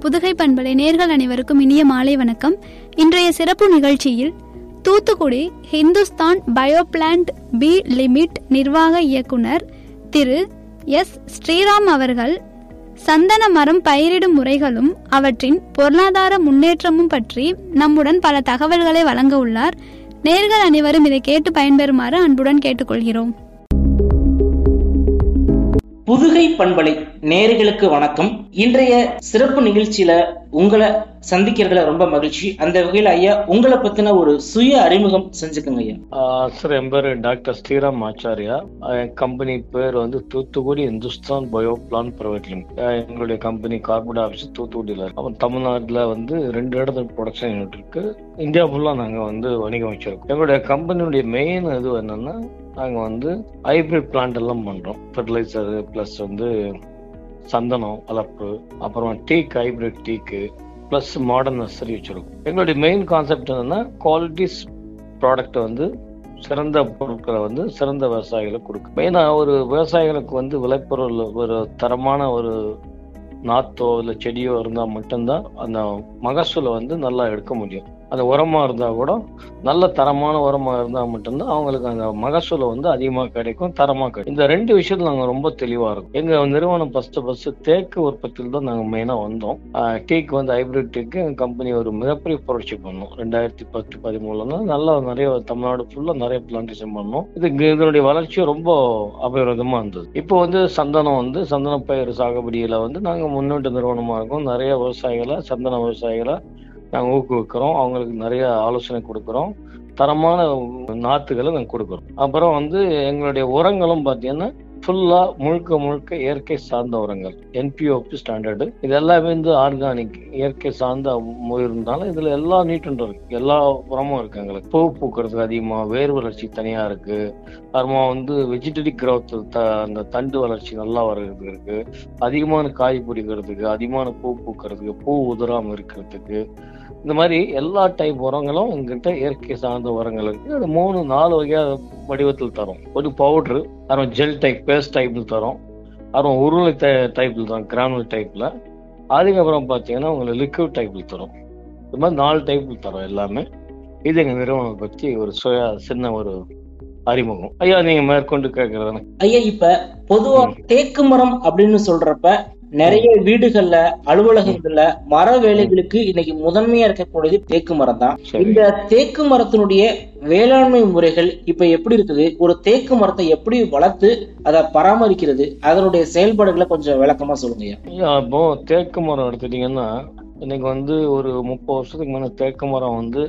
புதுகை பண்பலை நேர்கள் அனைவருக்கும் இனிய மாலை வணக்கம் இன்றைய சிறப்பு நிகழ்ச்சியில் Thoothukudi Hindustan bio plant P limit நிர்வாக இயக்குனர் திரு எஸ் ஸ்ரீராம் அவர்கள் சந்தன மரம் பயிரிடும் முறைகளும் அவற்றின் பொருளாதார முன்னேற்றமும் பற்றி நம்முடன் பல தகவல்களை வழங்க உள்ளார் நேர்கள் அனைவரும் இதை கேட்டு பயன்பெறுமாறு அன்புடன் கேட்டுக்கொள்கிறோம் புதுகை பண்பலை நேர்களுக்கு வணக்கம் இன்றைய சிறப்பு நிகழ்ச்சியில உங்களை சந்திக்கிறதுல ரொம்ப மகிழ்ச்சி அந்த வகையில ஐயா உங்களை பத்தின ஒரு சுய அறிமுகம் செஞ்சுக்கோங்க ஐயா ஆஹ் சார் என் பேர் டாக்டர் ஸ்ரீராம் ஆச்சாரியா என் கம்பெனி பேர் வந்து Thoothukudi Hindustan bio plan private limited எங்களுடைய கம்பெனி கார்பரேட் ஆஃபீஸ் தூத்துக்குடியில் இருக்கு அப்புறம் தமிழ்நாட்டில் வந்து ரெண்டு இடத்துல ப்ரொடக்ஷன் யூனிட் இருக்கு இந்தியா ஃபுல்லாக நாங்கள் வந்து வணிகம் வச்சிருக்கோம் எங்களுடைய கம்பெனியுடைய மெயின் இது என்னன்னா நாங்கள் வந்து ஹைபிரிட் பிளான்ட் எல்லாம் பண்ணுறோம் ஃபெர்டிலைசர் ப்ளஸ் வந்து சந்தனம் வளர்ப்பு அப்புறம் teak hybrid teak plus modern nursery வச்சிருக்கோம் எங்களுடைய மெயின் கான்செப்ட் என்னன்னா குவாலிட்டிஸ் ப்ராடக்ட் வந்து சிறந்த பொருட்களை வந்து சிறந்த விவசாயிகளுக்கு கொடுக்கும் மெயினாக ஒரு விவசாயிகளுக்கு வந்து விளைபொருள் ஒரு தரமான ஒரு நாத்தோ இல்லை செடியோ இருந்தால் மட்டும்தான் அந்த மகசூலை வந்து நல்லா எடுக்க முடியும் அந்த உரமா இருந்தால் கூட நல்ல தரமான உரமா இருந்தால் மட்டும்தான் அவங்களுக்கு அந்த மகசூலை வந்து அதிகமாக கிடைக்கும் தரமாக கிடைக்கும் இந்த ரெண்டு விஷயத்துல நாங்கள் ரொம்ப தெளிவாக இருக்கும் எங்கள் நிறுவனம் ஃபர்ஸ்ட் ஃபர்ஸ்ட் தேக்கு உற்பத்தியில் தான் நாங்கள் மெயினாக வந்தோம் டீக்கு வந்து ஹைபிரிட் டீக்கு எங்கள் கம்பெனி ஒரு மிகப்பெரிய புரட்சி பண்ணோம் ரெண்டாயிரத்தி பத்து பதிமூணுல நல்லா நிறைய தமிழ்நாடு ஃபுல்லாக நிறைய பிளான்டேஷன் பண்ணோம் இது இதனுடைய வளர்ச்சி ரொம்ப அபரிதமாக இருந்தது இப்போ வந்து சந்தனம் வந்து சந்தன பயிர் சாகுபடியில் வந்து நாங்கள் முன்னோட்டு நிறுவனமாக இருக்கோம் நிறைய விவசாயிகளை சந்தன விவசாயிகளை நாங்கள் ஊக்குவிக்கிறோம் அவங்களுக்கு நிறைய ஆலோசனை கொடுக்குறோம் தரமான நாற்றுகளை நாங்கள் கொடுக்குறோம் அப்புறம் வந்து எங்களுடைய உரங்களும் பார்த்தீங்கன்னா ஃபுல்லாக முழுக்க முழுக்க இயற்கை சார்ந்த உரங்கள் என்பிஓபி ஸ்டாண்டர்டு இது எல்லாமே வந்து ஆர்கானிக் இயற்கை சார்ந்த இருந்தாலும் இதில் எல்லா நீட்டும் இருக்கு எல்லா உரமும் இருக்கு எங்களுக்கு பூ பூக்கிறதுக்கு அதிகமாக வேர் வளர்ச்சி தனியாக இருக்கு அப்புறமா வந்து வெஜிடபிள் கிரௌத் த அந்த தண்டு வளர்ச்சி நல்லா வர்றதுக்கு இருக்கு அதிகமான காய் பிடிக்கிறதுக்கு அதிகமான பூ பூக்கிறதுக்கு பூ உதிராமல் இருக்கிறதுக்கு இந்த மாதிரி எல்லா டைப் உரங்களும் எங்கிட்ட இயற்கை சார்ந்த உரங்கள் இருக்கு அது மூணு நாலு வகையா வடிவத்தில் தரும் ஒரு பவுட்ரு அப்புறம் ஜெல் டைப் பேஸ்ட் டைப்ல தரும் அப்புறம் உருளை டைப்ல தரும் கிரானுவல் டைப்ல அதுக்கப்புறம் பார்த்தீங்கன்னா உங்களுக்கு லிக்விட் டைப்ல தரும் இது மாதிரி நாலு டைப்ல தரும் எல்லாமே இது எங்க நிறுவனம் பற்றி ஒரு சுய சின்ன ஒரு அறிமுகம் ஐயா நீங்க மேற்கொண்டு கேட்கறது ஐயா இப்ப பொதுவா தேக்கு மரம் அப்படின்னு சொல்றப்ப நிறைய வீடுகள்ல அலுவலகங்கள்ல மர வேலைகளுக்கு இன்னைக்கு முதன்மையா இருக்கக்கூடியது தேக்கு மரம் தான் இந்த தேக்கு மரத்தினுடைய வேளாண்மை முறைகள் இப்ப எப்படி இருக்குது ஒரு தேக்கு மரத்தை எப்படி வளர்த்து அதை பராமரிக்கிறது அதனுடைய செயல்பாடுகளை கொஞ்சம் விளக்கமா சொல்லுங்க ஐயா இப்போ தேக்கு மரம் எடுத்துட்டீங்கன்னா இன்னைக்கு வந்து ஒரு முப்பது வருஷத்துக்கு முன்ன தேக்கு மரம் வந்து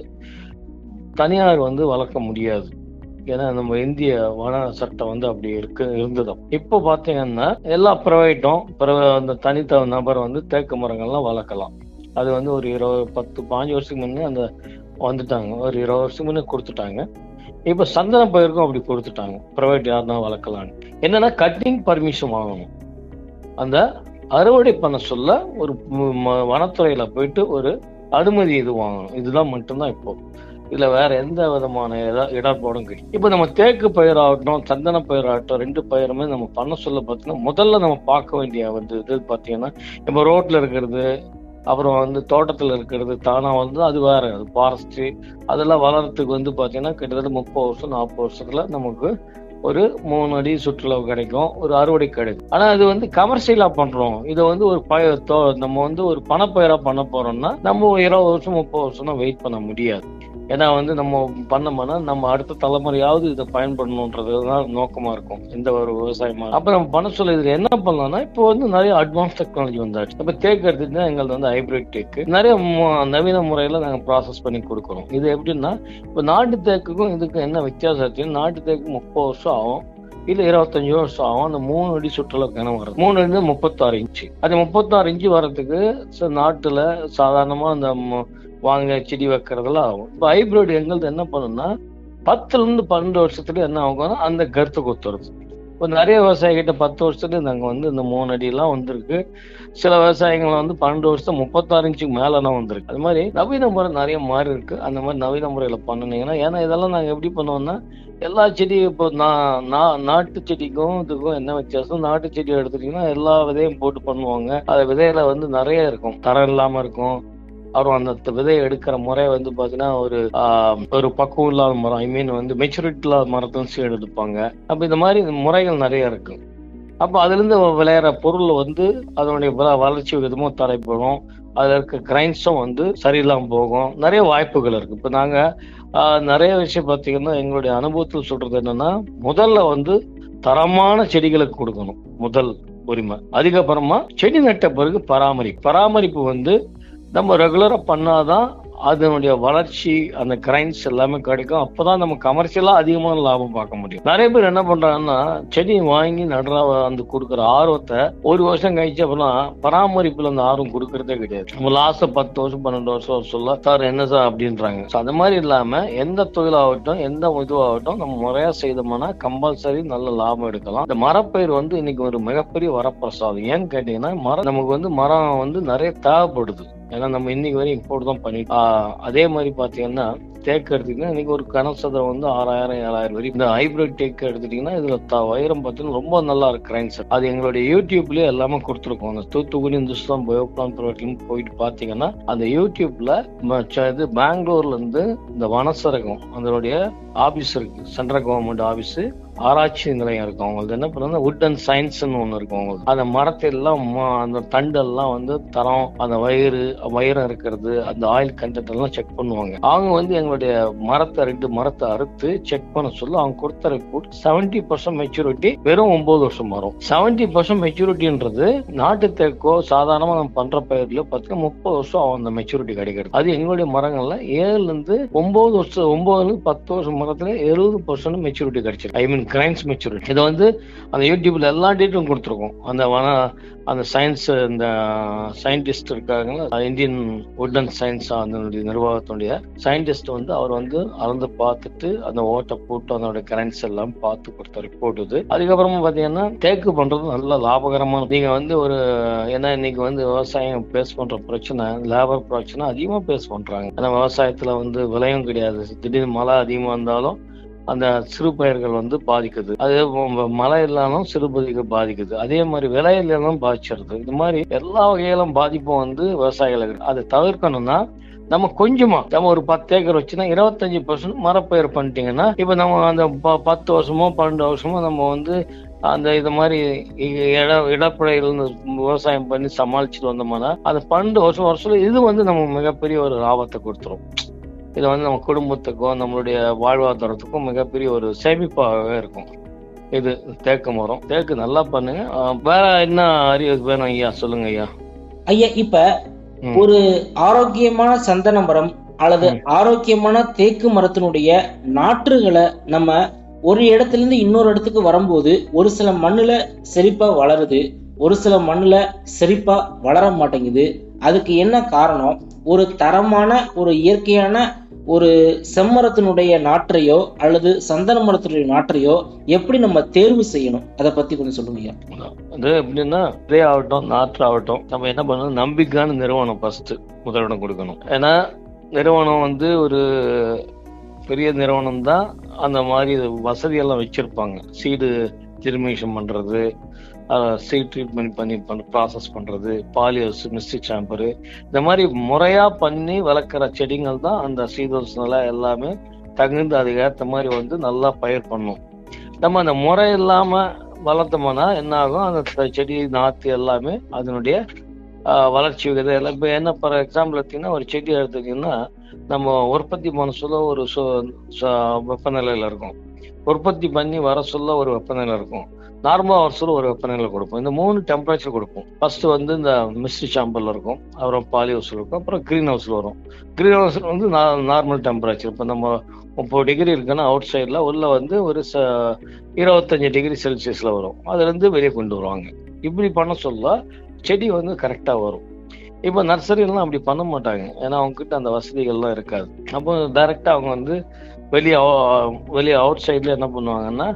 தனியார் வந்து வளர்க்க முடியாது ஏன்னா நம்ம இந்திய வன சட்டம் வந்து அப்படி இருக்கு இருந்ததும் இப்போ பாத்தீங்கன்னா எல்லா ப்ரைவேட்டும் அந்த தனித்த நபர் வந்து தேக்கு மரங்கள்லாம் வளர்க்கலாம் அது வந்து ஒரு இருபது பத்து பாஞ்சு வருஷத்துக்கு முன்னே அந்த வந்துட்டாங்க ஒரு இருபது வருஷத்துக்கு முன்னே கொடுத்துட்டாங்க இப்போ சந்தன பயிருக்கும் அப்படி கொடுத்துட்டாங்க ப்ரைவேட் யாருன்னா வளர்க்கலான்னு என்னன்னா கட்டிங் பர்மிஷன் வாங்கணும் அந்த அறுவடை பண்ண சொல்ல ஒரு வனத்துறையில போயிட்டு ஒரு அனுமதி இது வாங்கணும் இதுதான் மட்டும்தான் இப்போ இதுல வேற எந்த விதமான இடர்பாடும் கிடையாது இப்ப நம்ம தேக்கு பயிராகட்டும் சந்தன பயிராகட்டும் ரெண்டு பயிருமே நம்ம பண்ண சொல்ல பார்த்தீங்கன்னா முதல்ல நம்ம பார்க்க வேண்டிய வந்து இது பார்த்தீங்கன்னா இப்போ ரோட்ல இருக்கிறது அப்புறம் வந்து தோட்டத்துல இருக்கிறது தானா வந்து அது வேற அது ஃபாரஸ்ட்ரி அதெல்லாம் வளர்றதுக்கு வந்து பாத்தீங்கன்னா கிட்டத்தட்ட முப்பது வருஷம் நாற்பது வருஷத்துல நமக்கு ஒரு மூணு அடி சுற்றுலா கிடைக்கும் ஒரு அறுவடை கிடைக்கும் ஆனா இது வந்து கமர்ஷியலா பண்றோம் இதை வந்து ஒரு பய நம்ம வந்து ஒரு பணப்பயிரா பண்ண போறோம்னா நம்ம இருபது வருஷம் முப்பது வருஷம் தான் வெயிட் பண்ண முடியாது ஏன்னா வந்து நம்ம பண்ணோம்னா நம்ம அடுத்த தலைமுறையாவது இதை பயன்படணுன்றது தான் நோக்கமா இருக்கும் எந்த ஒரு விவசாயமா அப்ப நம்ம பண்ண சொல்ல இதுல என்ன பண்ணலாம்னா இப்போ வந்து நிறைய அட்வான்ஸ் டெக்னாலஜி வந்தாச்சு இப்ப தேக்கு எடுத்துட்டு எங்களுக்கு வந்து ஹைபிரிட் தேக்கு நிறைய நவீன முறையில நாங்க ப்ராசஸ் பண்ணி கொடுக்குறோம் இது எப்படின்னா இப்போ நாட்டு தேக்குக்கும் இதுக்கும் என்ன வித்தியாசம் இருக்குன்னு நாட்டு தேக்கு முப்பது வருஷம் ஆகும் இல்ல இருபத்தஞ்சு வருஷம் ஆகும் அந்த மூணு அடி சுற்றுலா கிணம் வருது மூணு அடி முப்பத்தாறு இன்ச்சு அது முப்பத்தாறு இன்ச்சு வர்றதுக்கு நாட்டுல சாதாரணமா அந்த வாங்க செடி வைக்கிறதெல்லாம் ஆகும் இப்போ ஹைபிரிட் எங்களுக்கு என்ன பண்ணுன்னா பத்துல இருந்து பன்னெண்டு வருஷத்துல என்ன ஆகும்னா அந்த கருத்து கொத்துறது இப்போ நிறைய விவசாயிகிட்ட பத்து வருஷத்துல நாங்க வந்து இந்த மூணு அடியெல்லாம் வந்திருக்கு சில விவசாயிகள் வந்து பன்னெண்டு வருஷம் முப்பத்தாறு இன்ச்சுக்கு மேலலாம் வந்திருக்கு அது மாதிரி நவீன முறை நிறைய மாறி இருக்கு அந்த மாதிரி நவீன முறையில பண்ணுனீங்கன்னா ஏன்னா இதெல்லாம் நாங்க எப்படி பண்ணுவோம்னா எல்லா செடியும் இப்போ நான் நான் நாட்டு செடிக்கும் இதுக்கும் என்ன வித்தியாசம் நாட்டு செடி எடுத்துட்டீங்கன்னா எல்லா விதையும் போட்டு பண்ணுவாங்க அது விதையில வந்து நிறைய இருக்கும் தரம் இல்லாம இருக்கும் அப்புறம் அந்த த- விதையை எடுக்கிற முறை வந்து பாத்தீங்கன்னா ஒரு ஆஹ், ஒரு பக்குவம் இல்லாத மரம் ஐ மீன் வந்து மெச்சூரிட்டி இல்லாத மரத்தையும் சீடு எடுப்பாங்க அப்ப இந்த மாதிரி முறைகள் நிறைய இருக்கு அப்ப அதுல இருந்து விளையிற பொருள் வந்து அதனுடைய வள- வளர்ச்சி விதமும் தடைப்படும் அதுல இருக்க கிரைன்ஸும் வந்து சரியில்லாம போகும் நிறைய வாய்ப்புகள் இருக்கு இப்ப நாங்க ஆஹ், நிறைய விஷயம் பாத்தீங்கன்னா எங்களுடைய அனுபவத்தில் சொல்றது என்னன்னா முதல்ல வந்து தரமான செடிகளுக்கு கொடுக்கணும் முதல் உரிமை அதுக்கப்புறமா செடி நட்ட பிறகு பராமரிப்பு பராமரிப்பு வந்து நம்ம ரெகுலரா பண்ணாதான் அதனுடைய வளர்ச்சி அந்த கிரைன்ஸ் எல்லாமே கிடைக்கும் அப்பதான் நம்ம கமர்ஷியலா அதிகமான லாபம் பார்க்க முடியும் நிறைய பேர் என்ன பண்றாங்கன்னா செடி வாங்கி நடுற அந்த கொடுக்குற ஆர்வத்தை ஒரு வருஷம் கழிச்சு அப்புறம் பராமரிப்புல அந்த ஆர்வம் கொடுக்கறதே கிடையாது நம்ம லாஸ்ட் பத்து வருஷம் பன்னெண்டு வருஷம் சொல்ல சார் என்ன சார் அப்படின்றாங்க So, அந்த மாதிரி இல்லாம எந்த தொழிலாகட்டும் எந்த இதுவாகட்டும் நம்ம முறையா செய்தோம்னா கம்பல்சரி நல்ல லாபம் எடுக்கலாம் இந்த மரப்பயிர் வந்து இன்னைக்கு ஒரு மிகப்பெரிய வரப்பிரசாதம் ஏன்னு கேட்டீங்கன்னா மரம் நமக்கு வந்து மரம் வந்து நிறைய தேவைப்படுது ஏன்னா நம்ம இன்னைக்கு வரையும் இம்போர்ட் தான் பண்ணிட்டு ஆஹ் அதே மாதிரி பாத்தீங்கன்னா தேக்கு எடுத்தீங்கன்னா இன்னைக்கு ஒரு கனசதுரம் வந்து ஆறாயிரம் ஏழாயிரம் வரைக்கும் இந்த ஹைபிரிட் தேக்கு எடுத்துட்டீங்கன்னா இதுல த- வைரம் பார்த்தீங்கன்னா ரொம்ப நல்லா இருக்கு கிரைன்ஸ் அது எங்களுடைய யூடியூப்லயே எல்லாமே கொடுத்துருக்கோம் அந்த தூத்துக்குடி இந்துஸ்தான் பயோபிளான் ப்ரோட்டிலும் போயிட்டு பாத்தீங்கன்னா அந்த யூடியூப்ல ம- ச- இது பெங்களூர்ல இருந்து இந்த வனசரகம் அதனுடைய ஆபீஸ் இருக்கு சென்ட்ரல் கவர்மெண்ட் ஆபீஸ் ஆராய்ச்சி நிலையம் இருக்கும் அவங்களுக்கு என்ன பண்ணுறது வுட் அண்ட் சயின்ஸ்னு ஒன்று இருக்கும் அவங்களுக்கு அந்த மரத்தை எல்லாம் ம- அந்த தண்டெல்லாம் வந்து தரம் அந்த வயிறு வயிறம் இருக்கிறது அந்த ஆயில் கண்டென்ட் எல்லாம் செக் பண்ணுவாங்க அவங்க வந்து எங்களுடைய மரத்தை ரெண்டு மரத்தை அறுத்து செக் பண்ண சொல்ல அவங்க கொடுத்த ரிப்போர்ட் செவன்டி பர்சன்ட் மெச்சூரிட்டி வெறும் ஒன்பது வருஷம் வரும் செவன்டி பர்சன்ட் மெச்சூரிட்டின்றது நாட்டு தேக்கோ சாதாரணமா நம்ம பண்ற பயிர்ல பார்த்தீங்கன்னா முப்பது வருஷம் ஆகும் அந்த மெச்சூரிட்டி கிடைக்கிறது அது எங்களுடைய மரங்கள்ல ஏழுல இருந்து ஒன்பது வருஷம் ஒன்பதுல இருந்து பத்து வருஷம் மரத்துல எழுபது பர்சன்ட் மெச்சூரிட்டி கிடைச்சிருக்கு ஐ மீன் கிரைன்ஸ் மெச்சூரிட்டி இதை வந்து அந்த யூடியூப்ல எல்லா டேட்டும் கொடுத்துருக்கோம் அந்த வன அந்த சயின்ஸ் இந்த சயின்டிஸ்ட் இருக்காங்களா இந்தியன் வுட் அண்ட் சயின்ஸ் அதனுடைய நிர்வாகத்துடைய சயின்டிஸ்ட் வந்து அவர் வந்து அளந்து பார்த்துட்டு அந்த ஓட்டை போட்டு அதனுடைய கரண்ட்ஸ் எல்லாம் பார்த்து கொடுத்த ரிப்போர்ட் இது அதுக்கப்புறமா பாத்தீங்கன்னா தேக்கு பண்றது நல்ல லாபகரமான நீங்க வந்து ஒரு ஏன்னா இன்னைக்கு வந்து விவசாயம் பேஸ் பண்ற பிரச்சனை லேபர் பிரச்சனை அதிகமா பேஸ் பண்றாங்க ஏன்னா விவசாயத்துல வந்து விலையும் கிடையாது திடீர்னு மழை அதிகமா இருந்தாலும் அந்த சிறு பயிர்கள் வந்து பாதிக்குது அது ம- மழை இல்லாமல் சிறுபதிகள் பாதிக்குது அதே மாதிரி விலை இல்லைனாலும் பாதிச்சிருது இது மாதிரி எல்லா வகையிலும் பாதிப்பும் வந்து விவசாயிகளுக்கு அதை தவிர்க்கணும்னா நம்ம கொஞ்சமா நம்ம ஒரு பத்து ஏக்கர் வச்சுன்னா இருபத்தஞ்சு பர்சன்ட் மரப்பயிர் பண்ணிட்டீங்கன்னா இப்ப நம்ம அந்த ப- பத்து வருஷமோ பன்னெண்டு வருஷமோ நம்ம வந்து அந்த இது மாதிரி இ- இட இடப்படையில் இருந்து விவசாயம் பண்ணி சமாளிச்சுட்டு வந்தோம்னா அந்த பன்னெண்டு வருஷம் வருஷத்துல இது வந்து நம்ம மிகப்பெரிய ஒரு லாபத்தை கொடுத்துரும் இது வந்து நம்ம குடும்பத்துக்கும் நம்மளுடைய வாழ்வாதாரத்துக்கும் மிகப்பெரிய ஒரு சேமிப்பாகவே இருக்கும் இது தேக்கு மரம் தேக்கு நல்லா பண்ணுங்க ஆஹ் வேற என்ன அறிவு வேணும் ஐயா சொல்லுங்க ஐயா ஐயா இப்ப ம். ஒரு ஆரோக்கியமான சந்தன மரம் அல்லது ஆரோக்கியமான தேக்கு மரத்தினுடைய நாற்றுகளை நம்ம ஒரு இடத்துல இருந்து இன்னொரு இடத்துக்கு வரும்போது ஒரு சில மண்ணுல செழிப்பா வளருது ஒரு சில மண்ணுல செழிப்பா வளர மாட்டேங்குது அதுக்கு என்ன காரணம் ஒரு தரமான ஒரு இயற்கையான ஒரு செம்மரத்தினுடைய நாற்றையோ அல்லது சந்தன மரத்தினுடைய நாற்றையோ எப்படி நம்ம தேர்வு செய்யணும் அதை பத்தி கொஞ்சம் சொல்லுங்க ஐயா அது எப்படின்னா இதே ஆகட்டும் நாற்று ஆகட்டும் நம்ம என்ன பண்ணணும் நம்பிக்கையான நிறுவனம் ஃபர்ஸ்ட் முதலிடம் கொடுக்கணும் ஏன்னா நிறுவனம் வந்து ஒரு பெரிய நிறுவனம் தான் அந்த மாதிரி வசதியெல்லாம் வச்சிருப்பாங்க சீடு ஜெர்மினேஷன் பண்றது சீட் ட்ரீட்மெண்ட் பண்ணி பண்ண ப்ராசஸ் பண்றது பாலியோஸ் மிஸ்டிக் சாம்பரு இந்த மாதிரி முறையா பண்ணி வளர்க்குற செடிகள் தான் அந்த சீதோஷ்ணல எல்லாமே தகுந்து அதுக்கு ஏற்ற மாதிரி வந்து நல்லா பயிர் பண்ணும் நம்ம அந்த முறை இல்லாம வளர்த்தோம்னா என்ன ஆகும் அந்த த- செடி நாத்து எல்லாமே அதனுடைய ஆஹ், வளர்ச்சி விகிதம் எல்லாம் இப்போ என்ன ஃபார் எக்ஸாம்பிள் எடுத்தீங்கன்னா ஒரு செடி எடுத்துக்கிட்டீங்கன்னா நம்ம உற்பத்தி பண்ண சொல்ல ஒரு சு- ச- வெப்பநிலையில இருக்கும் உற்பத்தி பண்ணி வர சொல்ல ஒரு வெப்பநிலை இருக்கும் நார்மலா வர சொல்ல ஒரு வெப்பநிலை கொடுப்போம் இந்த மூணு டெம்பரேச்சர் கொடுப்போம் ஃபர்ஸ்ட் வந்து இந்த மிஸ்டி சாம்பல் இருக்கும் அப்புறம் பாலி ஹவுஸ்ல இருக்கும் அப்புறம் கிரீன் ஹவுஸ்ல வரும் கிரீன் ஹவுஸ்ல வந்து நார்மல் டெம்பரேச்சர் இப்போ நம்ம முப்பது டிகிரி இருக்குன்னா அவுட் சைடில் உள்ள வந்து ஒரு ச இருபத்தஞ்சு டிகிரி செல்சியஸ்ல வரும் அதுல இருந்து வெளியே கொண்டு வருவாங்க இப்படி பண்ண சொல்ல செடி வந்து கரெக்டா வரும் இப்போ நர்சரிலாம் அப்படி பண்ண மாட்டாங்க ஏன்னா அவங்க கிட்ட அந்த வசதிகள்லாம் இருக்காது அப்போ டைரக்டா அவங்க வந்து வெளியே வெளியே அவுட் சைட்ல என்ன பண்ணுவாங்கன்னா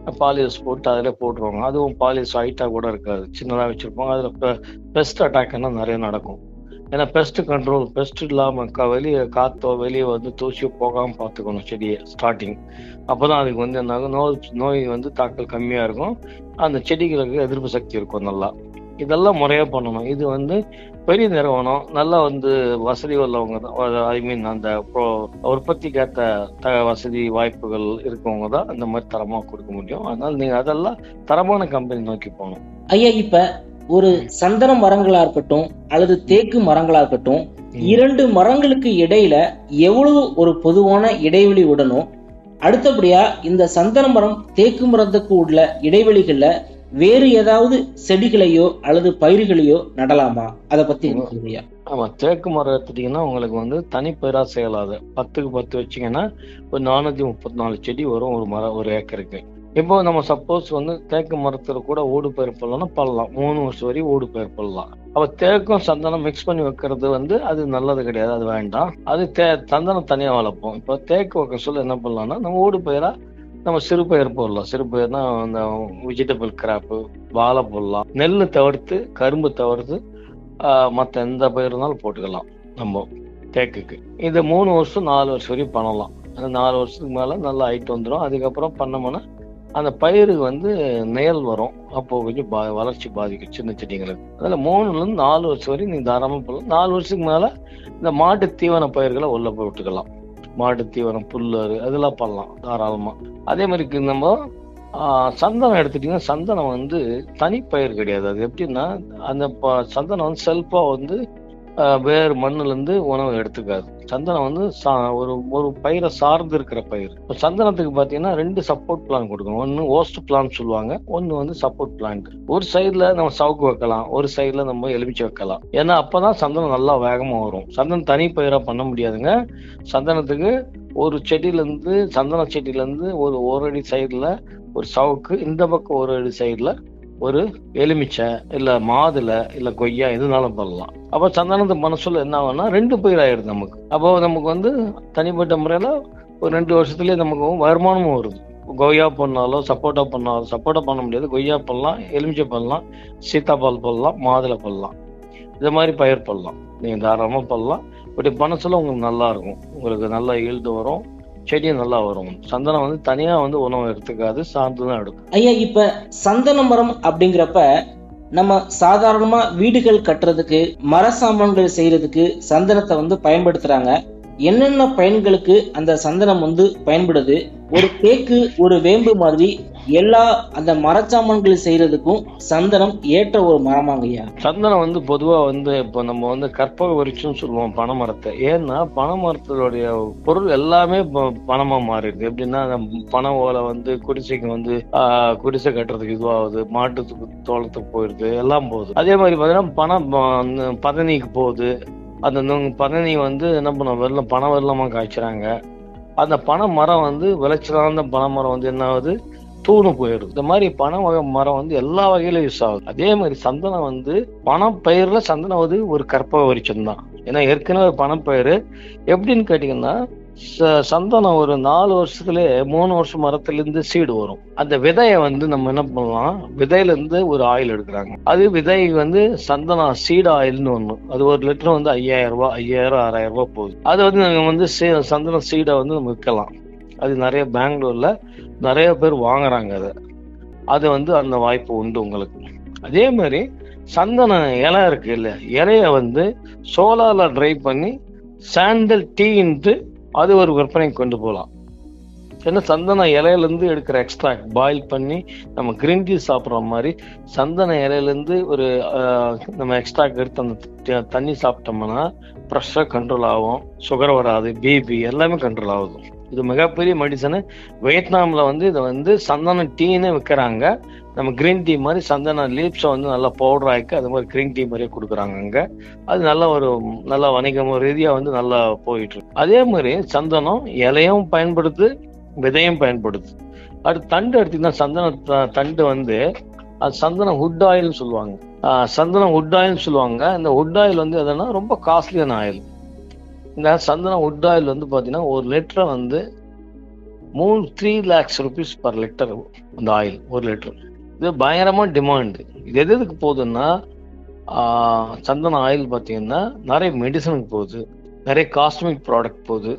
பாலியஸ் போட்டு அதில் போட்டுருவாங்க அதுவும் பாலியஸ் ஹைட்டாக கூட இருக்காது சின்னதாக வச்சுருப்பாங்க அதில் பெஸ்ட் அட்டாக்னா நிறைய நடக்கும் ஏன்னா பெஸ்ட் கண்ட்ரோல் பெஸ்ட் இல்லாமல் க வெளியே காற்றோ வெளியே வந்து தூசியோ போகாமல் பார்த்துக்கணும் செடியை ஸ்டார்டிங் அப்போ தான் அதுக்கு வந்து என்ன ஆகும் நோய் நோய் வந்து தாக்கல் கம்மியாக இருக்கும் அந்த செடிகளுக்கு எதிர்ப்பு சக்தி இருக்கும் நல்லா இதெல்லாம் முறையாக பண்ணணும் இது வந்து பெரிய நிறுவனம் நல்லா வந்து வசதி உள்ளவங்க தான் ஐ மீன் அந்த உற்பத்திக்கு ஏற்ற த வசதி வாய்ப்புகள் இருக்கவங்க தான் இந்த மாதிரி தரமாக கொடுக்க முடியும் அதனால நீங்கள் அதெல்லாம் தரமான கம்பெனி நோக்கி போகணும் ஐயா இப்ப ஒரு சந்தன மரங்களா இருக்கட்டும் அல்லது தேக்கு மரங்களா இருக்கட்டும் இரண்டு மரங்களுக்கு இடையில எவ்வளவு ஒரு பொதுவான இடைவெளி விடணும் அடுத்தபடியா இந்த சந்தன மரம் தேக்கு மரத்துக்கு உள்ள இடைவெளிகள்ல வேறு ஏதாவது செடிகளையோ அல்லது பயிர்களையோ நடலாமா அதை பத்தி ஐயா ஆமா தேக்கு மரம் எடுத்துட்டீங்கன்னா உங்களுக்கு வந்து தனிப்பயிரா செய்யலாது பத்துக்கு பத்து வச்சீங்கன்னா ஒரு நானூத்தி முப்பத்தி நாலு செடி வரும் ஒரு மரம் ஒரு ஏக்கருக்கு இப்போ நம்ம சப்போஸ் வந்து தேக்கு மரத்துல கூட ஓடு பயிர் பண்ணலாம்னா பண்ணலாம் மூணு வருஷம் வரையும் ஓடு பயிர் பண்ணலாம் அப்ப தேக்கும் சந்தனம் மிக்ஸ் பண்ணி வைக்கிறது வந்து அது நல்லது கிடையாது அது வேண்டாம் அது தே சந்தனம் தனியா வளர்ப்போம் இப்போ தேக்கு வைக்க சொல்ல என்ன பண்ணலாம்னா நம்ம ஓடு பயிரா நம்ம சிறு பயிர் போடலாம் சிறு பயிர்னா அந்த வெஜிடபிள் கிராப்பு வாழை போடலாம் நெல் தவிர்த்து கரும்பு தவிர்த்து மற்ற எந்த பயிர் இருந்தாலும் போட்டுக்கலாம் நம்ம தேக்குக்கு இது மூணு வருஷம் நாலு வருஷம் வரையும் பண்ணலாம் அந்த நாலு வருஷத்துக்கு மேலே நல்லா ஹைட் வந்துடும் அதுக்கப்புறம் பண்ணோம்னா அந்த பயிருக்கு வந்து நேல் வரும் அப்போ கொஞ்சம் பா வளர்ச்சி பாதிக்கும் சின்ன செடிங்களுக்கு அதில் மூணுலேருந்து நாலு வருஷம் வரையும் நீங்கள் தாராளமாக பண்ணலாம் நாலு வருஷத்துக்கு மேலே இந்த மாட்டு தீவன பயிர்களை உள்ள போட்டுக்கலாம் மாட்டு தீவனம் புல் அதெல்லாம் பண்ணலாம் தாராளமாக அதே மாதிரி நம்ம சந்தனம் எடுத்துட்டீங்கன்னா சந்தனம் வந்து தனிப்பயிர் கிடையாது அது எப்படின்னா அந்த சந்தனம் வந்து செல்ஃபாக வந்து வேறு மண்ணுலேருந்து உணவு எடுத்துக்காது சந்தனம் வந்து ஒரு ஒரு பயிரை சார்ந்து இருக்கிற பயிர் இப்போ சந்தனத்துக்கு பார்த்தீங்கன்னா ரெண்டு சப்போர்ட் பிளான் கொடுக்கணும் ஒன்று ஓஸ்ட் பிளான் சொல்லுவாங்க ஒன்று வந்து சப்போர்ட் பிளான்ட் ஒரு சைடில் நம்ம சவுக்கு வைக்கலாம் ஒரு சைடில் நம்ம எலுமிச்சை வைக்கலாம் ஏன்னா அப்போ தான் சந்தனம் நல்லா வேகமாக வரும் சந்தனம் தனி பயிராக பண்ண முடியாதுங்க சந்தனத்துக்கு ஒரு செடியிலேருந்து சந்தன செடியிலேருந்து ஒரு ஒரு அடி சைடில் ஒரு சவுக்கு இந்த பக்கம் ஒரு அடி சைடில் ஒரு எலுமிச்சை இல்ல மாதுளை இல்ல கொய்யா எதுனாலும் பண்ணலாம் அப்ப சந்தனத்து மனசுல என்ன ஆகும்னா ரெண்டு பயிர் ஆயிடுது நமக்கு அப்போ நமக்கு வந்து தனிப்பட்ட முறையில ஒரு ரெண்டு வருஷத்துலயே நமக்கு வருமானமும் வருது கொய்யா பண்ணாலும் சப்போட்டா பண்ணாலும் சப்போட்டா பண்ண முடியாது கொய்யா பண்ணலாம் எலுமிச்சை பண்ணலாம் சீத்தாப்பால் பண்ணலாம் மாதுளை பண்ணலாம் இது மாதிரி பயிர் பண்ணலாம் நீங்க தாராளமா பண்ணலாம் இப்படி பணத்துல உங்களுக்கு நல்லா இருக்கும் உங்களுக்கு நல்ல ஈல்டு வரும் செடியும் நல்லா வரும் சந்தனம் வந்து தனியா வந்து உணவு எடுத்துக்காது சார்ந்து தான் எடுக்கும் ஐயா இப்ப சந்தன மரம் அப்படிங்கிறப்ப நம்ம சாதாரணமா வீடுகள் கட்டுறதுக்கு மர சாமான்கள் செய்யறதுக்கு சந்தனத்தை வந்து பயன்படுத்துறாங்க என்னென்ன பயன்களுக்கு அந்த சந்தனம் வந்து பயன்படுது ஒரு தேக்கு ஒரு வேம்பு மாதிரி எல்லா அந்த மரச்சாமான்கள் செய்யறதுக்கும் சந்தனம் ஏற்ற ஒரு மரமாங்க ஐயா சந்தனம் வந்து பொதுவா வந்து இப்போ நம்ம வந்து கற்பக வரிச்சுன்னு சொல்லுவோம் பனைமரத்தை ஏன்னா பனைமரத்தினுடைய பொருள் எல்லாமே பணமா மாறிடுது எப்படின்னா பனை ஓலை வந்து குடிசைக்கு வந்து குடிசை கட்டுறதுக்கு இதுவாகுது மாட்டுக்கு தோளத்துக்கு போயிடுது எல்லாம் போகுது அதே மாதிரி பாத்தீங்கன்னா பணம் பதனிக்கு போகுது அந்த பதனி வந்து என்ன பண்ணும் வெள்ளம் பனை வெள்ளமா காய்ச்சுறாங்க அந்த பனை மரம் வந்து விளைச்சலான பனை மரம் வந்து என்ன ஆகுது தூணு போயிடுது இந்த மாதிரி பனை வகை மரம் வந்து எல்லா வகையிலும் யூஸ் ஆகுது அதே மாதிரி சந்தனம் வந்து பணப்பயிர்ல சந்தனம் வந்து ஒரு கற்பக வரிச்சம் தான் ஏன்னா ஏற்கனவே பணப்பயிர் எப்படின்னு கேட்டீங்கன்னா சந்தனம் ஒரு நாலு வருஷத்துலயே மூணு வருஷம் மரத்துல இருந்து சீடு வரும் அந்த விதைய வந்து நம்ம என்ன பண்ணலாம் விதையில இருந்து ஒரு ஆயில் எடுக்கிறாங்க அது விதை வந்து சந்தனம் சீடு ஆயில்னு ஒண்ணு அது ஒரு லிட்டர் வந்து ஐயாயிரம் ரூபாய் ஐயாயிரம் ஆறாயிரம் ரூபாய் போகுது அது வந்து நம்ம வந்து சந்தன சீடை வந்து நம்ம விற்கலாம் அது நிறைய பெங்களூர்ல நிறைய பேர் வாங்குறாங்க அதை அது வந்து அந்த வாய்ப்பு உண்டு உங்களுக்கு அதே மாதிரி சந்தன இலை இருக்கு இல்ல இலைய வந்து சோலார்ல ட்ரை பண்ணி சாண்டல் டீன்ட்டு அது ஒரு விற்பனைக்கு கொண்டு போகலாம் ஏன்னா சந்தன இலையிலேருந்து எடுக்கிற எக்ஸ்ட்ராக்ட் பாயில் பண்ணி நம்ம கிரீன் டீ சாப்பிட்ற மாதிரி சந்தன இலையிலேருந்து ஒரு நம்ம எக்ஸ்ட்ராக்ட் எடுத்து அந்த தண்ணி சாப்பிட்டோம்னா ப்ரெஷர் கண்ட்ரோல் ஆகும் சுகர் வராது பிபி எல்லாமே கண்ட்ரோல் ஆகுது இது மிகப்பெரிய மெடிசனு வியட்நாம்ல வந்து இதை வந்து சந்தன டீன்னு விற்கிறாங்க நம்ம கிரீன் டீ மாதிரி சந்தன லீப்ஸை வந்து நல்லா பவுடர் ஆக்கி அது மாதிரி கிரீன் டீ மாதிரியே கொடுக்குறாங்க அங்கே அது நல்ல ஒரு நல்ல வணிகம் ரீதியாக வந்து நல்லா போயிட்டு இருக்கு அதே மாதிரி சந்தனம் இலையும் பயன்படுத்து விதையும் பயன்படுது அடுத்து தண்டு எடுத்தீங்கன்னா சந்தன தண்டு வந்து அது சந்தனம் ஹுட் ஆயில்னு சொல்லுவாங்க சந்தனம் ஹுட் ஆயில்னு சொல்லுவாங்க இந்த ஹுட் ஆயில் வந்து எதுனா ரொம்ப காஸ்ட்லியான ஆயில் இந்த சந்தனம் உட் ஆயில் வந்து பார்த்தீங்கன்னா ஒரு லிட்டரை வந்து மூணு three lakhs rupees per litre அந்த ஆயில் ஒரு லிட்டர் இது பயங்கரமா டிமாண்டு இது எது எதுக்கு போகுதுன்னா ஆஹ், சந்தன ஆயில் பார்த்தீங்கன்னா நிறைய மெடிசனுக்கு போகுது நிறைய காஸ்மெட்டிக் ப்ராடக்ட் போகுது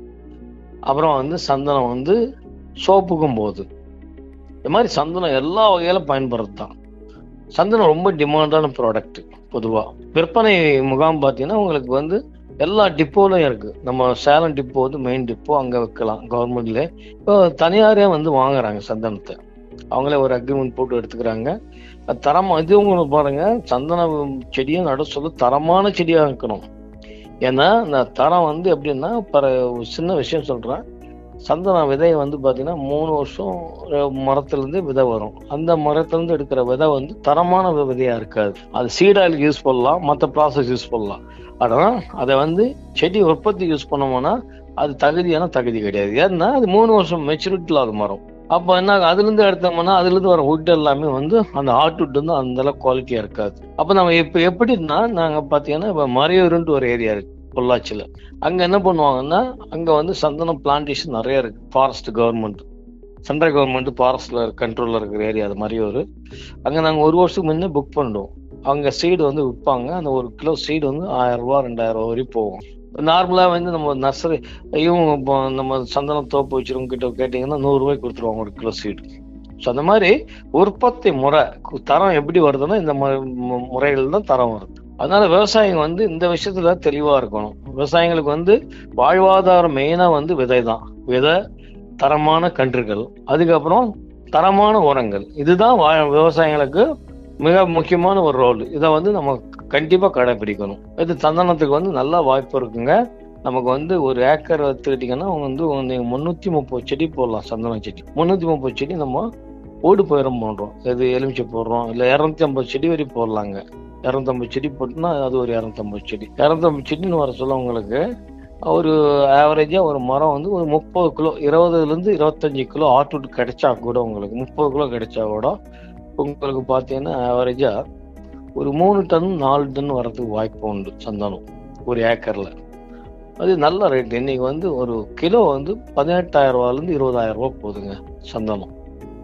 அப்புறம் வந்து சந்தனம் வந்து சோப்புக்கும் போகுது இந்த மாதிரி சந்தனம் எல்லா வகையிலும் பயன்படுறது தான் சந்தனம் ரொம்ப டிமாண்டான ப்ராடக்ட் பொதுவாக விற்பனை முகாம் பார்த்தீங்கன்னா உங்களுக்கு வந்து எல்லா டிப்போலையும் இருக்கு நம்ம சேலம் டிப்போ வந்து மெயின் டிப்போ அங்கே வைக்கலாம் கவர்மெண்ட்ல இப்போ தனியாரே வந்து வாங்குறாங்க சந்தனத்தை அவங்களே ஒரு அக்ரிமெண்ட் போட்டு எடுத்துக்கிறாங்க அது தரமா இது உங்களுக்கு பாருங்க சந்தன செடியை நட சொல்ல தரமான செடியா இருக்கணும் ஏன்னா இந்த தரம் வந்து எப்படின்னா பர ஒரு சின்ன விஷயம் சொல்றேன் சந்தன விதை வந்து பாத்தீங்கன்னா மூணு வருஷம் ஒரு மரத்துல இருந்து விதை வரும் அந்த மரத்துல இருந்து எடுக்கிற விதை வந்து தரமான வி- விதையா இருக்காது அது சீடாயிலுக்கு யூஸ் பண்ணலாம் மற்ற ப்ராசஸ் யூஸ் பண்ணலாம் ஆனா அதை வந்து செடி உற்பத்தி யூஸ் பண்ணோம்னா அது தகுதியான தகுதி கிடையாது ஏன்னா அது மூணு வருஷம் மெச்சூரிட்டியில் அது மரம் அப்போ என்ன ஆகும்? அதுல இருந்து எடுத்தோம்னா அதுல இருந்து வர வுட் எல்லாமே வந்து அந்த ஹார்ட் வுட் வந்து அந்த அளவுக்கு குவாலிட்டியா இருக்காது அப்ப நம்ம இப்ப எப்படின்னா நாங்க பாத்தீங்கன்னா இப்ப மறையூருன்ட்டு ஒரு ஏரியா இருக்கு பொள்ளாச்சியில அங்க என்ன பண்ணுவாங்கன்னா அங்க வந்து சந்தனம் பிளான்டேஷன் நிறைய இருக்கு ஃபாரஸ்ட் கவர்மெண்ட் சென்ட்ரல் கவர்மெண்ட் ஃபாரஸ்ட்ல கண்ட்ரோல்ல இருக்கிற ஏரியா அது மறையூர் அங்க நாங்க ஒரு வருஷத்துக்கு முன்னே புக் பண்ணிடுவோம் அங்க சீடு வந்து விற்பாங்க அந்த ஒரு கிலோ சீடு வந்து ஆயிரம் ரூபாய் ரெண்டாயிரம் ரூபாய் வரையும் போகும் நார்மலா வந்து நம்ம நர்சரி இவங்க இப்போ நம்ம சந்தன தோப்பு வச்சிருவங்க கிட்ட கேட்டீங்கன்னா நூறு ரூபாய்க்கு கொடுத்துருவாங்க ஒரு கிலோ சீடு ஸோ அந்த மாதிரி உற்பத்தி முறை கு- தரம் எப்படி வருதுன்னா இந்த மு- மு- முறைகள் தான் தரம் வருது அதனால விவசாயிங்க வந்து இந்த விஷயத்துல தெளிவா இருக்கணும் விவசாயிங்களுக்கு வந்து வாழ்வாதாரம் மெயினா வந்து விதை தான் விதை தரமான கன்றுகள் அதுக்கப்புறம் தரமான உரங்கள் இதுதான் வா- விவசாயிங்களுக்கு மிக முக்கியமான ஒரு ரோல் இதை வந்து நம்ம கண்டிப்பா கடைபிடிக்கணும் இது சந்தனத்துக்கு வந்து நல்ல வாய்ப்பு இருக்குங்க நமக்கு வந்து ஒரு ஏக்கர் எடுத்துக்கிட்டீங்கன்னா வந்து நீங்க முன்னூத்தி முப்பது செடி போடலாம் சந்தன செடி முன்னூத்தி முப்பது செடி நம்ம ஓடு பயிரம் பண்றோம் இது எலுமிச்சை போடுறோம் இல்ல இருநூத்தி ஐம்பது செடி வரை போடலாங்க இரநூத்தம்பது செடி போட்டுனா அது ஒரு இரநூத்தம்பது செடி இரநூத்தம்பது செடின்னு வர சொல்ல உங்களுக்கு ஒரு ஆவரேஜா ஒரு மரம் வந்து ஒரு முப்பது கிலோ இருபதுல இருந்து இருபத்தஞ்சு கிலோ ஆட்டுட்டு கிடைச்சா கூட உங்களுக்கு முப்பது கிலோ கிடைச்சா கூட உங்களுக்கு பார்த்தீங்கன்னா ஆவரேஜா ஒரு மூணு டன் நாலு டன் வரதுக்கு வாய்ப்பு உண்டு சந்தனம் ஒரு ஏக்கர்ல அது நல்ல ரேட் இன்னைக்கு வந்து ஒரு கிலோ வந்து பதினெட்டாயிரம் ரூபாயிலேருந்து இருபதாயிரம் ரூபாய் போகுதுங்க சந்தனம்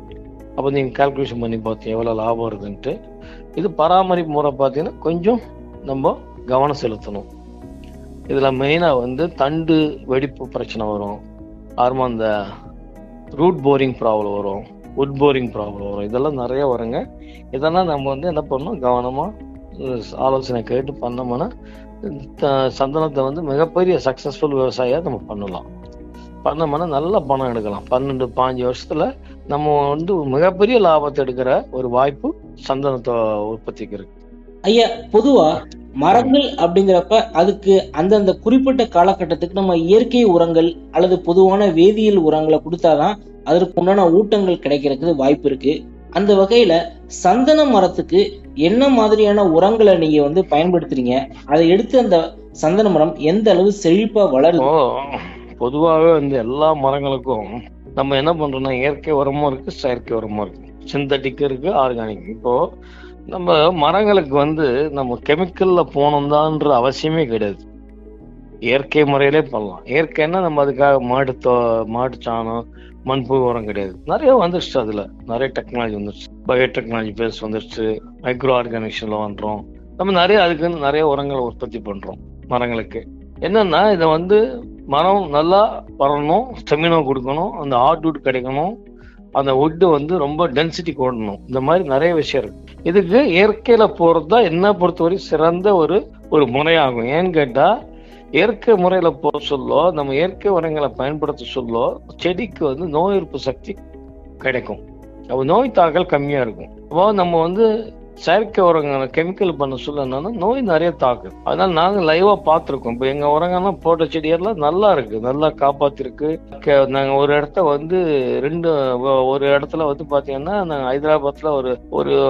அப்போ நீங்கள் கால்குலேஷன் பண்ணி பார்த்தீங்க எவ்வளோ லாபம் வருதுன்ட்டு இது பராமரிப்பு முறை பார்த்தீங்கன்னா கொஞ்சம் நம்ம கவனம் செலுத்தணும் இதில் மெயினாக வந்து தண்டு வெடிப்பு பிரச்சனை வரும் அப்புறமா அந்த ரூட் போரிங் ப்ராப்ளம் வரும் உட் போரிங் ப்ராப்ளம் வரும் இதெல்லாம் நிறைய வருங்க இதெல்லாம் நம்ம வந்து என்ன பண்ணணும் கவனமாக ஆலோசனை கேட்டு பண்ணோம்னா த- சந்தனத்தை வந்து மிகப்பெரிய சக்ஸஸ்ஃபுல் விவசாயியாக நம்ம பண்ணலாம் பண்ணோம்னா நல்ல பணம் எடுக்கலாம் பன்னெண்டு பாஞ்சு வருஷத்துல நம்ம வந்து மிகப்பெரிய லாபத்தை எடுக்கிற ஒரு வாய்ப்பு சந்தனத்தை உற்பத்திக்கு இருக்கு ஐயா பொதுவா மரங்கள் அப்படிங்கிறப்ப அதுக்கு அந்தந்த குறிப்பிட்ட காலகட்டத்துக்கு நம்ம இயற்கை உரங்கள் அல்லது பொதுவான வேதியியல் உரங்களை கொடுத்தாதான் அதற்கு உண்டான ஊட்டங்கள் கிடைக்கிறதுக்கு வாய்ப்பு இருக்கு அந்த வகையில சந்தன மரத்துக்கு என்ன மாதிரியான உரங்களை நீங்க வந்து பயன்படுத்துறீங்க அதை எடுத்து அந்த சந்தன மரம் எந்த அளவு செழிப்பா வளருது இப்போ பொதுவாகவே வந்து எல்லா மரங்களுக்கும் நம்ம என்ன பண்றோம்னா இயற்கை உரமும் இருக்கு செயற்கை உரமும் இருக்கு சிந்தட்டிக் இருக்கு ஆர்கானிக் இப்போ நம்ம மரங்களுக்கு வந்து நம்ம கெமிக்கல்ல போனோம்தான்ற அவசியமே கிடையாது இயற்கை முறையிலே பண்ணலாம் இயற்கைன்னா நம்ம அதுக்காக மாட்டு தோ- மாட்டு சாணம் மண்புழு உரம் கிடையாது நிறைய வந்துருச்சு அதுல நிறைய டெக்னாலஜி வந்துருச்சு பயோ டெக்னாலஜி பேஸ் வந்துருச்சு மைக்ரோ ஆர்கானிக்ஸ்ல பண்றோம் நம்ம நிறைய அதுக்கு வந்து நிறைய உரங்களை உற்பத்தி பண்றோம் மரங்களுக்கு என்னன்னா இதை வந்து மரம் நல்லா வரணும் ஸ்டெமினோ கொடுக்கணும் அந்த ஹார்ட்வுட் கிடைக்கணும் அந்த வுட்டு வந்து ரொம்ப டென்சிட்டி கூடணும் இந்த மாதிரி நிறைய விஷயம் இருக்கு இதுக்கு இயற்கையில போறது தான் என்ன பொறுத்தவரை சிறந்த ஒரு ஒரு முறையாகும் ஏன்னு கேட்டா இயற்கை முறையில போக சொல்லோ நம்ம இயற்கை உரங்களை பயன்படுத்த சொல்லோ செடிக்கு வந்து நோய் எதிர்ப்பு சக்தி கிடைக்கும் அப்போ நோய் தாக்கல் கம்மியா இருக்கும் அப்போ நம்ம வந்து செயற்கை உரங்களை கெமிக்கல் பண்ண சொல்ல என்னன்னா நோய் நிறைய தாக்குது அதனால நாங்க லைவா பார்த்துருக்கோம் இப்போ எங்க உரங்கள்லாம் போட்ட செடியெல்லாம் நல்லா இருக்கு நல்லா காப்பாத்திருக்கு கே- நாங்க ஒரு இடத்த வந்து ரெண்டு ஒ- ஒரு இடத்துல வந்து பாத்தீங்கன்னா நாங்க ஹைதராபாத்ல ஒரு ஒரு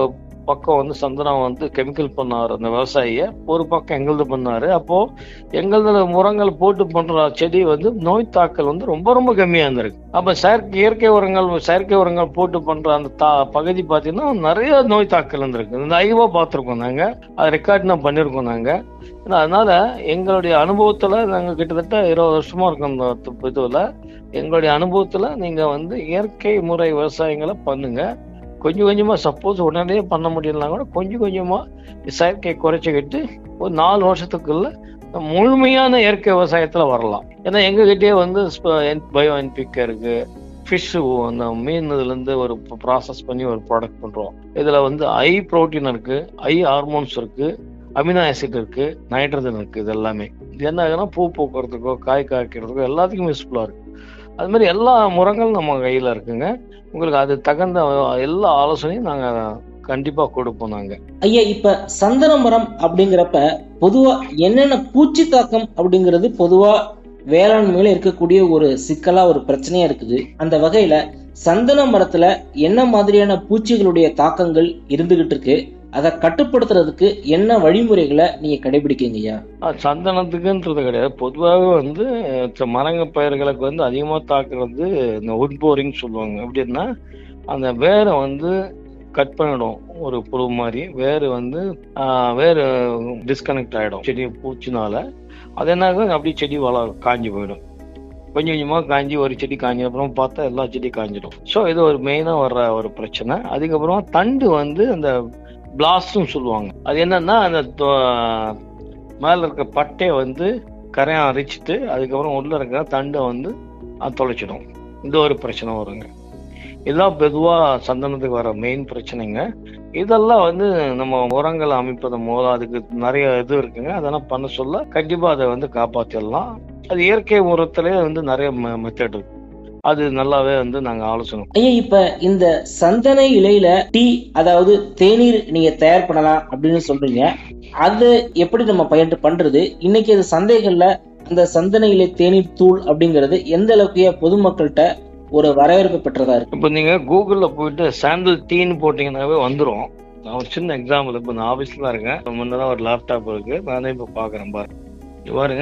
பக்கம் வந்து சந்தனம் வந்து கெமிக்கல் பண்ணாரு அந்த விவசாயிய ஒரு பக்கம் எங்களது பண்ணாரு அப்போ எங்களதுல உரங்கள் போட்டு பண்ற செடி வந்து நோய் தாக்கல் வந்து ரொம்ப ரொம்ப கம்மியா இருந்திருக்கு அப்ப செயற்கை இயற்கை உரங்கள் செயற்கை உரங்கள் போட்டு பண்ற அந்த தா பகுதி பாத்தீங்கன்னா நிறைய நோய் தாக்கல் இருந்திருக்கு இந்த ஐவா பார்த்திருக்கோம் நாங்க அது ரெக்கார்ட் நான் பண்ணிருக்கோம் நாங்க ஏன்னா, அதனால எங்களுடைய அனுபவத்துல நாங்க கிட்டத்தட்ட இருபது வருஷமா இருக்கோம் இந்த து- இதுல எங்களுடைய அனுபவத்துல நீங்க வந்து இயற்கை முறை விவசாயங்களை பண்ணுங்க கொஞ்சம் கொஞ்சமா சப்போஸ் உடனே பண்ண முடியலனா கூட கொஞ்சம் கொஞ்சமா செயற்கை குறைச்சிக்கிட்டு ஒரு நாலு வருஷத்துக்குள்ள முழுமையான இயற்கை விவசாயத்துல வரலாம் ஏன்னா எங்க கிட்டயே வந்து பயோ என்பிக் இருக்கு ஃபிஷ் அந்த மீன் இதுல இருந்து ஒரு ப்ராசஸ் பண்ணி ஒரு ப்ராடக்ட் பண்றோம் இதுல வந்து ஐ புரோட்டீன் இருக்கு ஐ ஹார்மோன்ஸ் இருக்கு அமினோ ஆசிட் இருக்கு நைட்ரஜன் இருக்கு இது எல்லாமே இது என்ன ஆகுதுன்னா பூ பூக்கிறதுக்கோ காய் காய்க்கிறதுக்கோ எல்லாத்துக்கும் யூஸ்ஃபுல்லா இருக்கு அது மாதிரி எல்லா முறங்களும் நம்ம கையில இருக்குங்க உங்களுக்கு அது தகுந்த எல்லா ஆலோசனையும் நாங்க கண்டிப்பா கொடுப்போம் நாங்க ஐயா இப்ப சந்தன மரம் அப்படிங்கிறப்ப பொதுவா என்னென்ன பூச்சி தாக்கம் அப்படிங்கிறது பொதுவா வேளாண்மையில இருக்கக்கூடிய ஒரு சிக்கலா ஒரு பிரச்சனையா இருக்குது அந்த வகையில சந்தன மரத்துல என்ன மாதிரியான பூச்சிகளுடைய தாக்கங்கள் இருந்துகிட்டு இருக்கு அதை கட்டுப்படுத்துறதுக்கு என்ன வழிமுறைகளை நீங்க கடைபிடிக்கீங்க ஐயா ஆஹ் சந்தனத்துக்குன்றது கிடையாது பொதுவாகவே வந்து அஹ் மரங்க பயிர்களுக்கு வந்து அதிகமா தாக்குறது இந்த உட் போரிங் சொல்லுவாங்க எப்படின்னா அந்த வேரை வந்து கட் பண்ணிடும் ஒரு புழு மாதிரி வேர் வந்து ஆஹ் வேர் டிஸ்கனெக்ட் ஆயிடும் செடி பூச்சினால அது என்ன ஆகும் அப்படியே செடி வள காஞ்சி போயிடும் கொஞ்சம் கொஞ்சமா காஞ்சி ஒரு செடி காஞ்ச அப்புறம் பார்த்தா எல்லா செடியும் காஞ்சிடும் ஸோ இது ஒரு மெயினா வர்ற ஒரு பிரச்சனை அதுக்கப்புறம் தண்டு வந்து அந்த பிளாஸ்ட்னு சொல்லுவாங்க அது என்னன்னா அந்த தொ- மேல இருக்க பட்டையை வந்து கரையான் அரிச்சிட்டு அதுக்கப்புறம் உள்ள இருக்கிற தண்டை வந்து அது தொலைச்சிடும் இந்த ஒரு பிரச்சனை வருங்க இதெல்லாம் பொதுவா சந்தனத்துக்கு வர மெயின் பிரச்சனைங்க இதெல்லாம் வந்து நம்ம உரங்கள் அமைப்பதன் மூலம் அதுக்கு நிறைய இது இருக்குங்க அதெல்லாம் பண்ண சொல்ல கண்டிப்பா அதை வந்து காப்பாத்திடலாம் அது இயற்கை உரத்திலே வந்து நிறைய மெத்தட் இருக்கு அது நல்லாவே வந்து நாங்க ஆலோசனை ஐயா இப்ப இந்த சந்தன இலையில டீ அதாவது தேநீர் நீங்க தயார் பண்ணலாம் அப்படின்னு சொல்றீங்க அது எப்படி நம்ம பயன் பண்றது இன்னைக்கு அது சந்தைகள்ல அந்த சந்தன இலை தேநீர் தூள் அப்படிங்கிறது எந்த அளவுக்கு பொதுமக்கள்கிட்ட ஒரு வரவேற்பு பெற்றதா இருக்கு இப்போ நீங்க கூகுள்ல போயிட்டு சாண்டில் டீன்னு போட்டீங்கன்னாவே வந்துரும் நான் ஒரு சின்ன எக்ஸாம்பிள் இப்போ நான் ஆஃபீஸ்ல தான் இருக்கேன் முன்னதான் ஒரு லேப்டாப் இருக்கு நானே இப்போ பார்க்குறேன் பாருங்க இங்க பாருங்க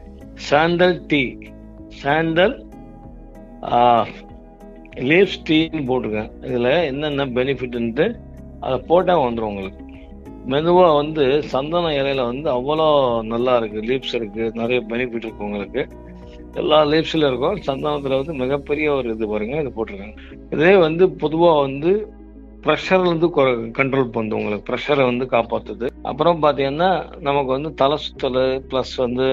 சாண்டல் டீ சாண்டல் லீவ்ஸ் டீன்னு போட்டிருக்கேன் இதுல என்னென்ன பெனிஃபிட்ன்ட்டு அதை போட்டா வந்துடும் உங்களுக்கு மெதுவா வந்து சந்தன இலையில வந்து அவ்வளோ நல்லா இருக்கு லீவ்ஸ் இருக்கு நிறைய பெனிஃபிட் இருக்கு உங்களுக்கு எல்லா லீவ்ஸ்ல இருக்கும் சந்தனத்துல வந்து மிகப்பெரிய ஒரு இது பாருங்க இது போட்டிருக்காங்க இதே வந்து பொதுவா வந்து ப்ரெஷர்ல இருந்து கண்ட்ரோல் பண்ணுது உங்களுக்கு ப்ரெஷரை வந்து காப்பாத்துது அப்புறம் பாத்தீங்கன்னா நமக்கு வந்து தலை சுத்தல் ப்ளஸ் வந்து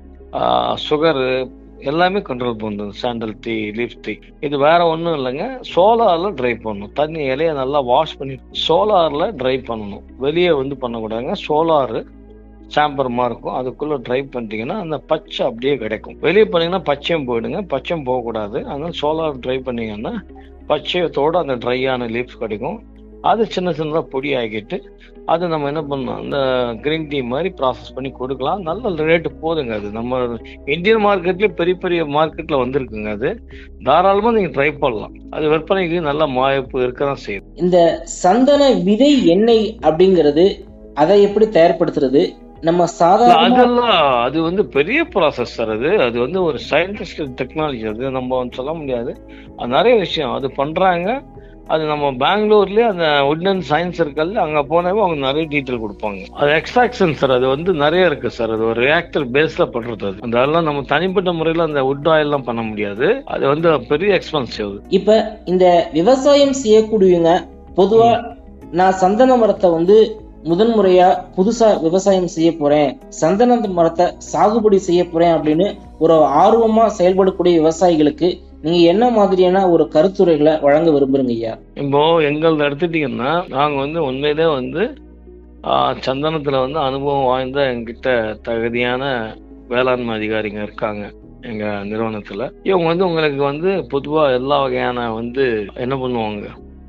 சுகரு எல்லாமே கண்ட்ரோல் பண்ணுது சாண்டல் டீ லீஃப் டீ இது வேற ஒன்றும் இல்லைங்க சோலார்ல ட்ரை பண்ணணும் தண்ணி இலைய நல்லா வாஷ் பண்ணி சோலார்ல ட்ரை பண்ணணும் வெளியே வந்து பண்ணக்கூடாதுங்க சோலார் சாம்பரமா இருக்கும் அதுக்குள்ள ட்ரை பண்ணிட்டீங்கன்னா அந்த பச்சை அப்படியே கிடைக்கும் வெளியே பண்ணீங்கன்னா பச்சையும் போயிடுங்க பச்சையும் போகக்கூடாது அதனால சோலார் ட்ரை பண்ணீங்கன்னா பச்சையத்தோட அந்த ட்ரையான லீஃப்ஸ் கிடைக்கும் அது சின்ன சின்னதாக பொடி ஆக்கிட்டு அது நம்ம என்ன பண்ணலாம் அந்த கிரீன் டீ மாதிரி ப்ராசஸ் பண்ணி கொடுக்கலாம் நல்ல ரேட்டு போதுங்க அது நம்ம இந்தியன் மார்க்கெட்லயே பெரிய பெரிய மார்க்கெட்ல வந்திருக்குங்க அது தாராளமா நீங்க ட்ரை பண்ணலாம் அது விற்பனைக்கு நல்ல வாய்ப்பு இருக்கதான் செய்யுது இந்த சந்தன விதை எண்ணெய் அப்படிங்கிறது அதை எப்படி தயார்படுத்துறது நம்ம சாதாரண அதெல்லாம் அது வந்து பெரிய ப்ராசஸ் சார் அது அது வந்து ஒரு சயின்டிஸ்ட் டெக்னாலஜி அது நம்ம வந்து சொல்ல முடியாது அது நிறைய விஷயம் அது பண்றாங்க அது நம்ம பெங்களூர்லயே அந்த உட்டன் சயின்ஸ் இருக்கல்ல அங்க போனாவே அவங்க நிறைய டீட்டெயில் கொடுப்பாங்க அது எக்ஸ்ட்ராக்ஷன் சார் அது வந்து நிறைய இருக்கு சார் அது ஒரு ரியாக்டர் பேஸ்ல பண்றது அது அதெல்லாம் நம்ம தனிப்பட்ட முறையில அந்த உட் ஆயில் எல்லாம் பண்ண முடியாது அது வந்து பெரிய எக்ஸ்பென்சிவ் இப்ப இந்த விவசாயம் செய்யக்கூடியவங்க பொதுவா நான் சந்தன மரத்தை வந்து முதன்முறையா புதுசா விவசாயம் செய்ய போறேன் சந்தன மரத்தை சாகுபடி செய்ய போறேன் அப்படின்னு ஒரு ஆர்வமா செயல்படக்கூடிய விவசாயிகளுக்கு நீங்க என்ன மாதிரியான ஒரு கருத்துரைகளை வழங்க விரும்புறீங்க ஐயா இப்போ எங்களது எடுத்துட்டீங்கன்னா நாங்க வந்து உண்மையிலே வந்து ஆஹ், சந்தனத்துல வந்து அனுபவம் வாய்ந்த எங்கிட்ட தகுதியான வேளாண்மை அதிகாரிங்க இருக்காங்க எங்க நிறுவனத்துல இவங்க வந்து உங்களுக்கு வந்து பொதுவா எல்லா வகையான வந்து என்ன பண்ணுவாங்க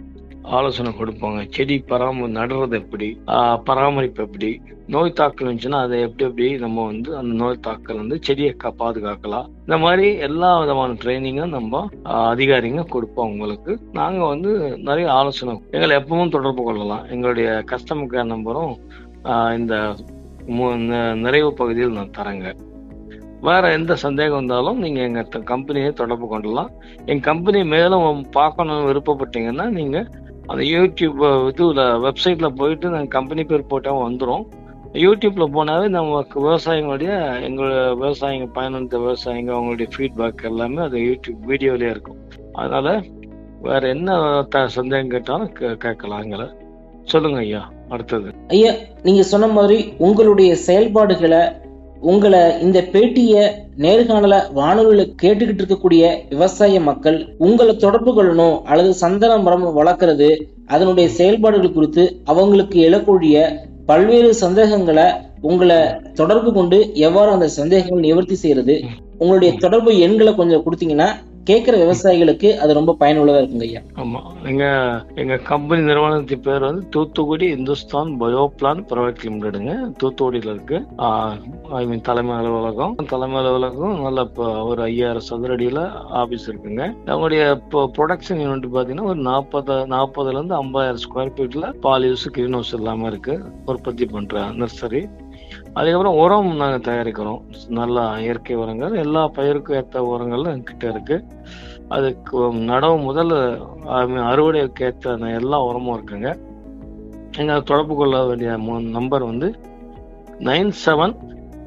ஆலோசனை கொடுப்பாங்க செடி பராம நடுறது எப்படி ஆஹ் பராமரிப்பு எப்படி நோய் தாக்கல் இருந்துச்சுன்னா அதை எப்படி எப்படி நம்ம வந்து அந்த நோய் தாக்கல் வந்து செடியை கா- பாதுகாக்கலாம் இந்த மாதிரி எல்லா விதமான ட்ரைனிங்கும் நம்ம ஆஹ் அதிகாரிங்க கொடுப்போம் உங்களுக்கு நாங்க வந்து நிறைய ஆலோசனை எங்களை எப்பவும் தொடர்பு கொள்ளலாம் எங்களுடைய கஸ்டமர் கேர் நம்பரும் ஆஹ் இந்த மு- ந- நிறைவு பகுதியில் நான் தரேங்க வேற எந்த சந்தேகம் வந்தாலும் நீங்க எங்க த- கம்பெனியை தொடர்பு கொள்ளலாம் எங்க கம்பெனி மேலும் பார்க்கணும் விருப்பப்பட்டீங்கன்னா நீங்க அந்த யூடியூப் இதுல வெப்சைட்ல போயிட்டு நாங்கள் கம்பெனி பேர் போட்டால் வந்துடும் யூடியூப்ல போனாவே நமக்கு விவசாயிகளுடைய எங்களோட விவசாயிங்க பயனளித்த விவசாயிங்க அவங்களுடைய ஃபீட்பேக் எல்லாமே அது யூடியூப் வீடியோலயே இருக்கும் அதனால வேற என்ன த- சந்தேகம் கேட்டாலும் கே- கேட்கலாம் எங்களை சொல்லுங்க ஐயா அடுத்தது ஐயா நீங்க சொன்ன மாதிரி உங்களுடைய செயல்பாடுகளை உங்களை இந்த பேட்டிய நேர்காணல வானொலியில கேட்டுக்கிட்டு இருக்கக்கூடிய விவசாய மக்கள் உங்களை தொடர்பு கொள்ளணும் அல்லது சந்தன மரம் வளர்க்கறது அதனுடைய செயல்பாடுகள் குறித்து அவங்களுக்கு எழக்கூடிய பல்வேறு சந்தேகங்களை உங்களை தொடர்பு கொண்டு எவ்வாறு அந்த சந்தேகங்கள் நிவர்த்தி செய்யறது உங்களுடைய தொடர்பு எண்களை கொஞ்சம் கொடுத்தீங்கன்னா கேட்கிற விவசாயிகளுக்கு அது ரொம்ப பயனுள்ளதா இருக்குங்க ஐயா ஆமா எங்க எங்க கம்பெனி நிறுவனத்தின் பேர் வந்து தூத்துக்குடி இந்துஸ்தான் பயோபிளான் பிரைவேட் லிமிடெடுங்க தூத்துக்குடியில இருக்கு ஐ மீன் தலைமை அலுவலகம் தலைமை அலுவலகம் நல்ல இப்போ ஒரு ஐயாயிரம் சதுரடியில ஆபீஸ் இருக்குங்க நம்மளுடைய இப்போ ப்ரொடக்ஷன் யூனிட் பாத்தீங்கன்னா ஒரு நாற்பது நாற்பதுல இருந்து ஐம்பதாயிரம் ஸ்கொயர் ஃபீட்ல பால் யூஸ் கிரீன் ஹவுஸ் இல்லாம இருக்கு உற்பத்தி பண்ற நர்சரி அதுக்கப்புறம் உரம் நாங்க தயாரிக்கிறோம் நல்ல இயற்கை உரங்கள் எல்லா பயிருக்கும் ஏற்ற உரங்கள் என்கிட்ட இருக்கு அதுக்கு நடவு முதல் I mean, அறுவடைக்கு ஏற்ற எல்லா உரமும் இருக்குங்க எங்க தொடர்பு கொள்ள வேண்டிய நம்பர் வந்து nine seven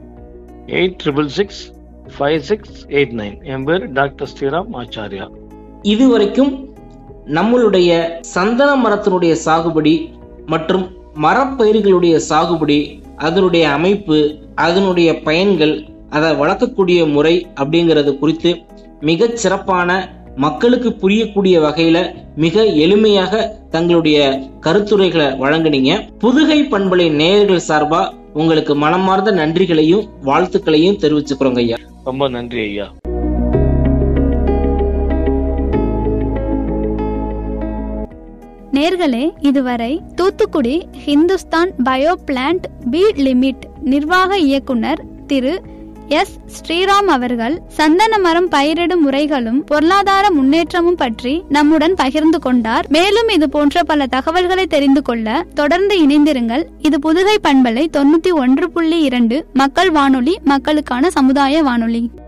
eight triple six five six eight nine என் பேர் டாக்டர் ஸ்ரீராம் ஆச்சாரியா இதுவரைக்கும் நம்மளுடைய சந்தன மரத்தினுடைய சாகுபடி மற்றும் மரப்பயிர்களுடைய சாகுபடி அதனுடைய அமைப்பு அதனுடைய பயன்கள் அதை வளர்க்கக்கூடிய முறை அப்படிங்கிறது குறித்து மிகச் சிறப்பான மக்களுக்கு புரியக்கூடிய வகையில மிக எளிமையாக தங்களுடைய கருத்துரைகளை வழங்குனீங்க புதுகை பண்பலை நேயர்கள் சார்பா உங்களுக்கு மனமார்ந்த நன்றிகளையும் வாழ்த்துக்களையும் தெரிவிச்சுக்கிறோங்க ஐயா ரொம்ப நன்றி ஐயா நேர்களே இதுவரை Thoothukudi Hindustan bio plant P limit நிர்வாக இயக்குனர் திரு எஸ் ஸ்ரீராம் அவர்கள் சந்தன மரம் பயிரிடும் முறைகளும் பொருளாதார முன்னேற்றமும் பற்றி நம்முடன் பகிர்ந்து கொண்டார் மேலும் இது போன்ற பல தகவல்களை தெரிந்து கொள்ள தொடர்ந்து இணைந்திருங்கள் இது புதுகை பண்பலை தொண்ணூத்தி ஒன்று புள்ளி இரண்டு மக்கள் வானொலி மக்களுக்கான சமுதாய வானொலி